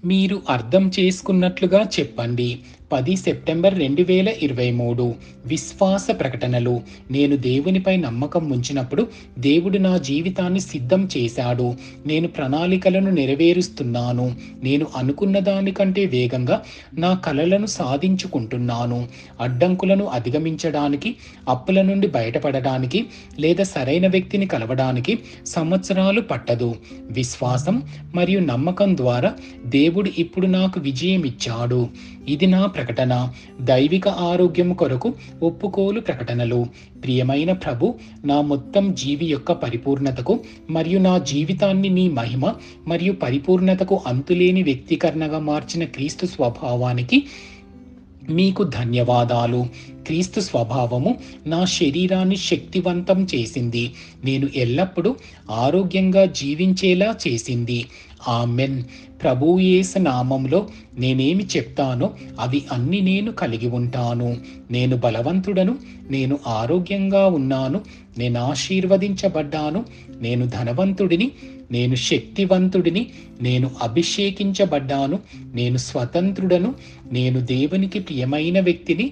మీరు అర్థం చేసుకున్నట్లుగా చెప్పండి పది సెప్టెంబర్ రెండు వేల ఇరవై మూడు విశ్వాస ప్రకటనలు నేను దేవునిపై నమ్మకం ఉంచినప్పుడు దేవుడు నా జీవితాన్ని సిద్ధం చేశాడు నేను ప్రణాళికలను నెరవేరుస్తున్నాను నేను అనుకున్న దానికంటే వేగంగా నా కలలను సాధించుకుంటున్నాను అడ్డంకులను అధిగమించడానికి అప్పుల నుండి బయటపడడానికి లేదా సరైన వ్యక్తిని కలవడానికి సంవత్సరాలు పట్టదు విశ్వాసం మరియు నమ్మకం ద్వారా దేవుడు ఇప్పుడు నాకు విజయం ఇచ్చాడు ఇది నా ప్రకటన దైవిక ఆరోగ్యం కొరకు ఒప్పుకోలు ప్రకటనలు ప్రియమైన ప్రభు నా మొత్తం జీవి యొక్క పరిపూర్ణతకు మరియు నా జీవితాన్ని నీ మహిమ మరియు పరిపూర్ణతకు అంతులేని వ్యక్తీకరణగా మార్చిన క్రీస్తు స్వభావానికి మీకు ధన్యవాదాలు క్రీస్తు స్వభావము నా శరీరాన్ని శక్తివంతం చేసింది నేను ఎల్లప్పుడూ ఆరోగ్యంగా జీవించేలా చేసింది ఆమెన్ ప్రభుయేసు నామంలో నేనేమి చెప్తానో అవి అన్ని నేను కలిగి ఉంటాను నేను బలవంతుడను నేను ఆరోగ్యంగా ఉన్నాను నేను ఆశీర్వదించబడ్డాను నేను ధనవంతుడిని నేను శక్తివంతుడిని నేను అభిషేకించబడ్డాను నేను స్వతంత్రుడను నేను దేవునికి ప్రియమైన వ్యక్తిని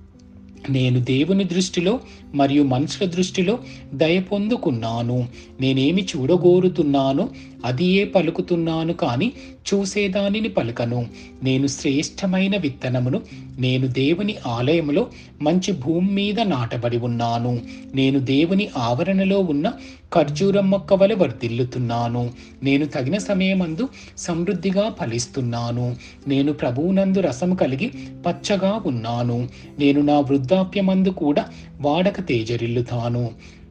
నేను దేవుని దృష్టిలో మరియు మనుషుల దృష్టిలో దయ పొందుకున్నాను నేనేమి చూడగోరుతున్నానో అదియే పలుకుతున్నాను కానీ చూసేదానిని పలుకను నేను శ్రేష్టమైన విత్తనమును నేను దేవుని ఆలయములో మంచి భూమి మీద నాటబడి ఉన్నాను నేను దేవుని ఆవరణలో ఉన్న ఖర్జూరం మొక్క వలె వర్ధిల్లుతున్నాను నేను తగిన సమయమందు సమృద్ధిగా ఫలిస్తున్నాను నేను ప్రభువునందు రసము కలిగి పచ్చగా ఉన్నాను నేను నా వృద్ధాప్యమందు కూడా వాడక తేజరిల్లుతాను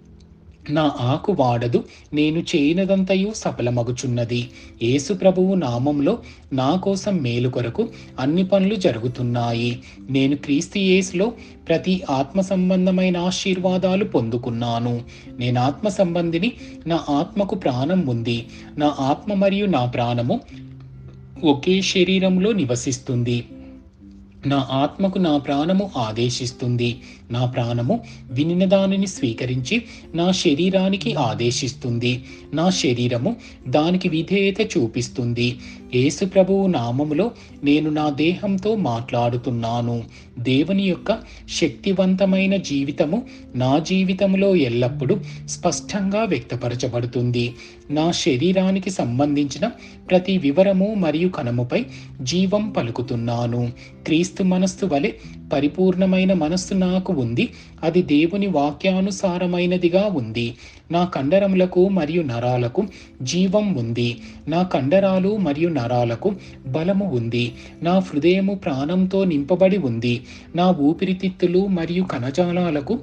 నా ఆకు వాడదు నేను చేయనదంతయు సఫలమగుచున్నది యేసు ప్రభువు నామంలో నా కోసం మేలు కొరకు అన్ని పనులు జరుగుతున్నాయి నేను క్రీస్తు యేసులో ప్రతి ఆత్మ సంబంధమైన ఆశీర్వాదాలు పొందుకున్నాను నేను ఆత్మ సంబంధిని నా ఆత్మకు ప్రాణం ఉంది నా ఆత్మ మరియు నా ప్రాణము ఒకే శరీరంలో నివసిస్తుంది నా ఆత్మకు నా ప్రాణము ఆదేశిస్తుంది నా ప్రాణము వినిన దానిని స్వీకరించి నా శరీరానికి ఆదేశిస్తుంది నా శరీరము దానికి విధేయత చూపిస్తుంది యేసు ప్రభువు నామములో నేను నా దేహంతో మాట్లాడుతున్నాను దేవుని యొక్క శక్తివంతమైన జీవితము నా జీవితంలో ఎల్లప్పుడూ స్పష్టంగా వ్యక్తపరచబడుతుంది నా శరీరానికి సంబంధించిన ప్రతి వివరము మరియు కణముపై జీవం పలుకుతున్నాను క్రీస్తు మనస్సు వలె పరిపూర్ణమైన మనస్సు నాకు ఉంది అది దేవుని వాక్యానుసారమైనదిగా ఉంది నా కండరములకు మరియు నరాలకు జీవం ఉంది నా కండరాలు మరియు నరాలకు బలము ఉంది నా హృదయము ప్రాణంతో నింపబడి ఉంది నా ఊపిరితిత్తులు మరియు కణజాలాలకు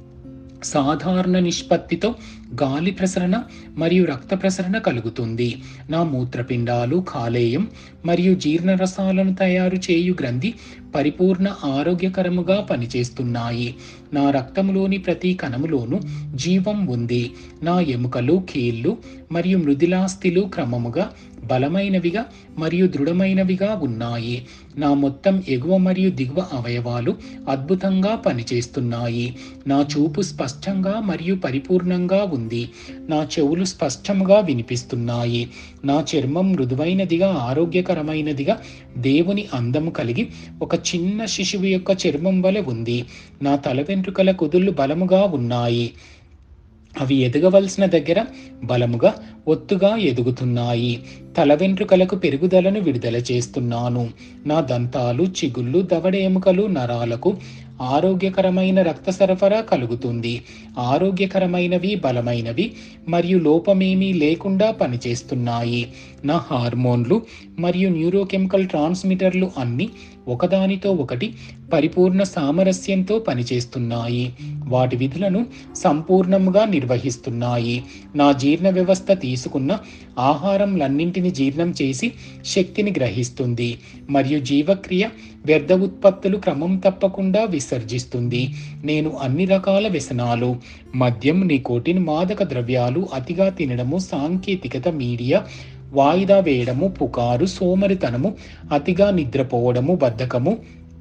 సాధారణ నిష్పత్తితో గాలి ప్రసరణ మరియు రక్త ప్రసరణ కలుగుతుంది నా మూత్రపిండాలు కాలేయం మరియు జీర్ణరసాలను తయారు చేయు గ్రంథి పరిపూర్ణ ఆరోగ్యకరముగా పనిచేస్తున్నాయి నా రక్తములోని ప్రతి కణములోనూ జీవం ఉంది నా ఎముకలు కీళ్ళు మరియు మృదులాస్థిలు క్రమముగా బలమైనవిగా మరియు దృఢమైనవిగా ఉన్నాయి నా మొత్తం ఎగువ మరియు దిగువ అవయవాలు అద్భుతంగా పనిచేస్తున్నాయి నా చూపు స్పష్టంగా మరియు పరిపూర్ణంగా ఉంది నా చెవులు స్పష్టంగా వినిపిస్తున్నాయి నా చర్మం మృదువైనదిగా ఆరోగ్యకరమైనదిగా దేవుని అందము కలిగి ఒక చిన్న శిశువు యొక్క చర్మం వలె ఉంది నా తల వెంట్రుకల కుదుళ్ళు బలముగా ఉన్నాయి అవి ఎదగవలసిన దగ్గర బలముగా ఒత్తుగా ఎదుగుతున్నాయి తల వెంట్రుకలకు పెరుగుదలను విడుదల చేస్తున్నాను నా దంతాలు చిగుళ్ళు దవడ ఎముకలు నరాలకు ఆరోగ్యకరమైన రక్త సరఫరా కలుగుతుంది ఆరోగ్యకరమైనవి బలమైనవి మరియు లోపమేమీ లేకుండా పనిచేస్తున్నాయి నా హార్మోన్లు మరియు న్యూరోకెమికల్ ట్రాన్స్మిటర్లు అన్నీ ఒకదానితో ఒకటి పరిపూర్ణ సామరస్యంతో పనిచేస్తున్నాయి వాటి విధులను సంపూర్ణంగా నిర్వహిస్తున్నాయి నా జీర్ణ వ్యవస్థ తీసుకున్న ఆహారంలన్నింటిని జీర్ణం చేసి శక్తిని గ్రహిస్తుంది మరియు జీవక్రియ వ్యర్థ ఉత్పత్తులు క్రమం తప్పకుండా విసర్జిస్తుంది నేను అన్ని రకాల వ్యసనాలు మద్యం నికోటిన్ మాదక ద్రవ్యాలు అతిగా తినడము సాంకేతికత మీడియా వాయిదా వేయడము పుకారు సోమరితనము అతిగా నిద్రపోవడము బద్ధకము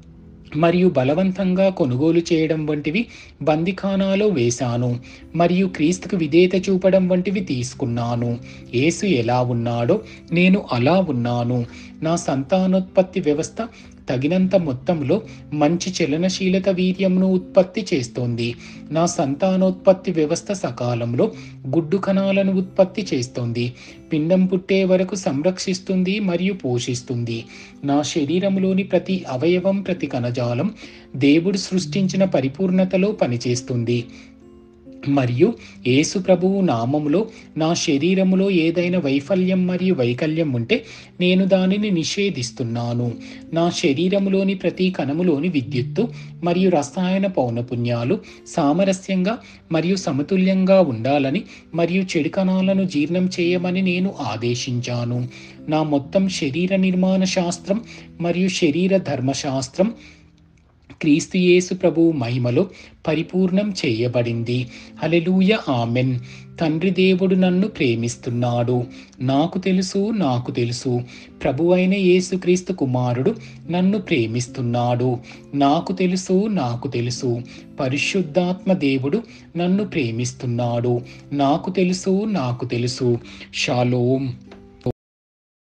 మరియు బలవంతంగా కొనుగోలు చేయడం వంటివి బందిఖానాలో వేశాను మరియు క్రీస్తుకు విధేయత చూపడం వంటివి తీసుకున్నాను యేసు ఎలా ఉన్నాడో నేను అలా ఉన్నాను నా సంతానోత్పత్తి వ్యవస్థ తగినంత మొత్తంలో మంచి చలనశీలత వీర్యంను ఉత్పత్తి చేస్తోంది నా సంతానోత్పత్తి వ్యవస్థ సకాలంలో గుడ్డు కణాలను ఉత్పత్తి చేస్తోంది పిండం పుట్టే వరకు సంరక్షిస్తుంది మరియు పోషిస్తుంది నా శరీరంలోని ప్రతి అవయవం ప్రతి కణజాలం దేవుడు సృష్టించిన పరిపూర్ణతలో పనిచేస్తుంది మరియు యేసు ప్రభువు నామములో నా శరీరములో ఏదైనా వైఫల్యం మరియు వైకల్యం ఉంటే నేను దానిని నిషేధిస్తున్నాను నా శరీరములోని ప్రతి కణములోని విద్యుత్తు మరియు రసాయన పౌనపుణ్యాలు సామరస్యంగా మరియు సమతుల్యంగా ఉండాలని మరియు చెడు కణాలను జీర్ణం చేయమని నేను ఆదేశించాను నా మొత్తం శరీర నిర్మాణ శాస్త్రం మరియు శరీర ధర్మశాస్త్రం క్రీస్తు యేసు ప్రభువు మహిమలో పరిపూర్ణం చేయబడింది హలెలూయ ఆమెన్ తండ్రి దేవుడు నన్ను ప్రేమిస్తున్నాడు నాకు తెలుసు నాకు తెలుసు ప్రభు అయిన యేసుక్రీస్తు కుమారుడు నన్ను ప్రేమిస్తున్నాడు నాకు తెలుసు నాకు తెలుసు పరిశుద్ధాత్మ దేవుడు నన్ను ప్రేమిస్తున్నాడు నాకు తెలుసు నాకు తెలుసు షాలోం